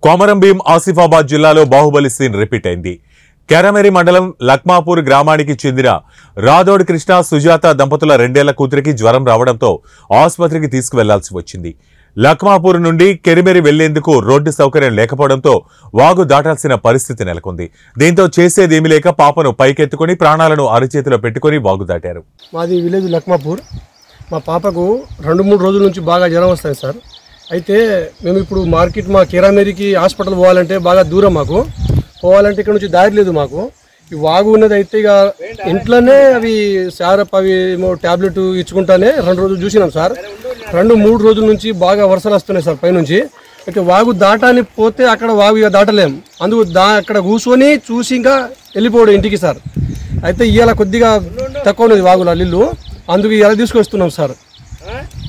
కొమరం భీం ఆసిఫాబాద్ జిల్లాలో Baahubali scene repeat అయింది కెరమెరి మండలం లక్మాపూర్ గ్రామానికి చెందిన రాథోడ్ కృష్ణ సుజాత దంపతుల రెండేళ్ల కూతురికి జ్వరం రావడంతో ఆసుపత్రికి తీసుకువెళ్లాల్సి వచ్చింది లక్మాపూర్ నుండి కెరిమెరి వెళ్లేందుకు రోడ్డు సౌకర్యం లేకపోవడంతో వాగు దాటాల్సిన పరిస్థితి నెలకొంది దీంతో చేసేదేమీ లేక పాపను పైకెత్తుకుని ప్రాణాలను అరచేతిలో పెట్టుకుని వాగు దాటారు మాది విలేజ్ లక్మాపూర్ మా పాపకు రెండు మూడు రోజుల నుంచి బాగా జ్వరం వస్తాయి సార్ అయితే మేము ఇప్పుడు మార్కెట్ మా కిరామేరికి హాస్పిటల్ పోవాలంటే బాగా దూరం మాకు పోవాలంటే ఇక్కడ నుంచి దారి లేదు మాకు ఈ వాగు ఉన్నది అయితే ఇక ఇంట్లోనే అవి సారప్ అవి ఏమో ట్యాబ్లెట్ ఇచ్చుకుంటానే రెండు రోజులు చూసినాం సార్ రెండు మూడు రోజుల నుంచి బాగా వర్షాలు వస్తున్నాయి సార్ పైనుంచి అయితే వాగు దాటాని పోతే అక్కడ వాగు ఇక దాటలేం అందుకు దా అక్కడ కూర్చొని చూసి ఇంకా వెళ్ళిపోవడం ఇంటికి సార్ అయితే ఇవాళ కొద్దిగా తక్కువ ఉన్నది వాగుల నీళ్ళు అందుకు ఇలా తీసుకొస్తున్నాం సార్